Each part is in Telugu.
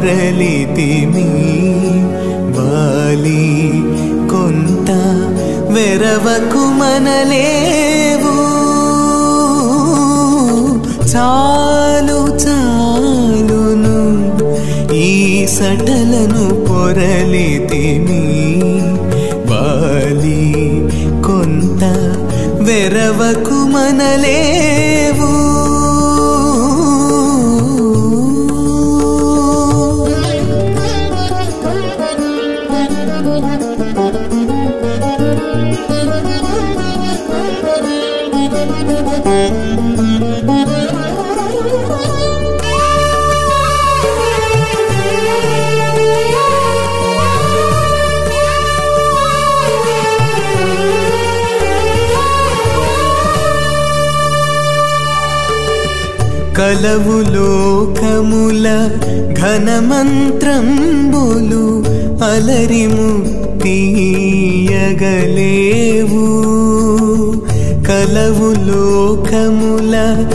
పొరలితిమి వాలి కొంత వెరవకు మనలేవు చాలు చాలును ఈ సటలను పొరలితిమి వాలి కొంత వెరవకు మనలేవు కలవు లోకముల ఘనమంత్రంబులు అలరి ముక్తియగలేవు కలవు లోకముల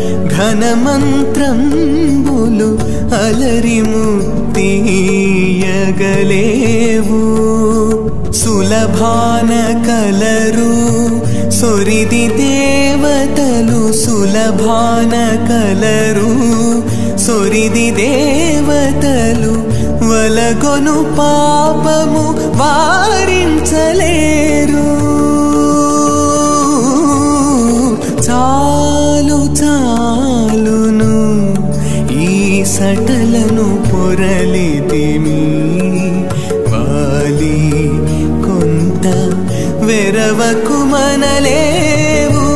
ఘనమంత్రంబులు అలరి ముక్తియగలేవు సులభాన కలరు సొరిది దేవతలు సులభాన కలరు సొరిది దేవతలు వలగొను పాపము వారించలేరు చాలు చాలును ఈ సటలను పొరలితిమి వాలి కొంత వెరవకు మనలేవు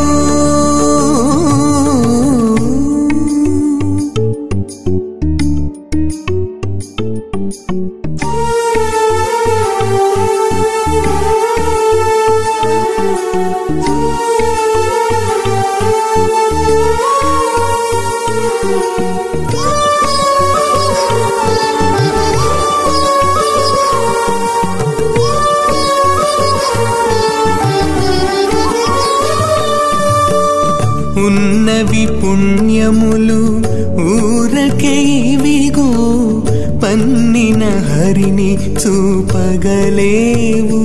ఉన్నవి పుణ్యములు ఊరకే ఇవిగో పన్నిన హరిని చూపగలేవు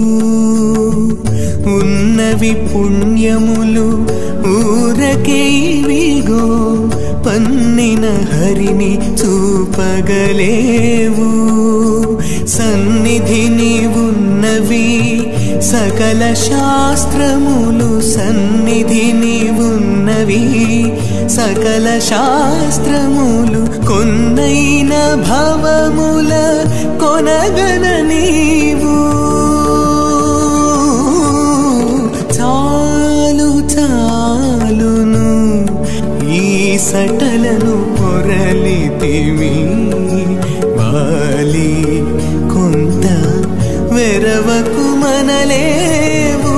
ఉన్నవి పుణ్యములు ఊరకే ఇవిగో పన్నిన హరిని చూపగలేవు సన్నిధిని ఉన్నవి సకల శాస్త్రములు సన్నిధిని ఉన్నవి సకల శాస్త్రములు కొన్నైన భవముల కొనగన నీవు చాలు చాలును ఈ సటలను పొరలితిమి వాలి కొంత వెరవకు మనలేవు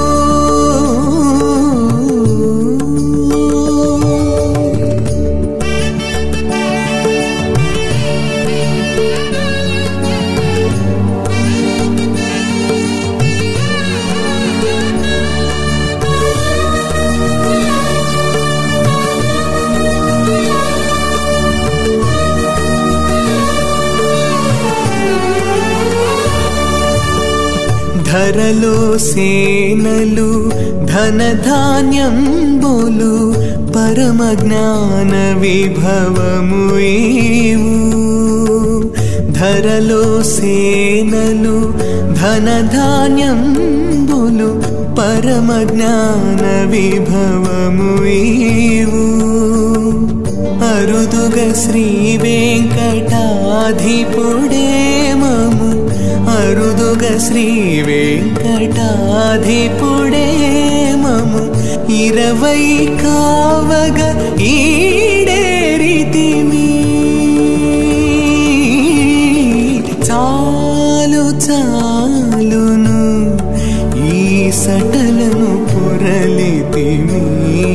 ధరలో సేనలు ధనధాన్యంబులు పరమ జ్ఞాన విభవము ఈవు ధరలో సేనలు ధనధాన్యంబులు పరమ జ్ఞాన విభవము ఈవు అరుదుగ శ్రీ వెంకటాధిపుడేమము అరుదుగ శ్రీ వెంకటాధిపుడేమము ఇరవై కావగ ఈడేరితిమి చాలు చాలును ఈ సటలను పొరలితిమి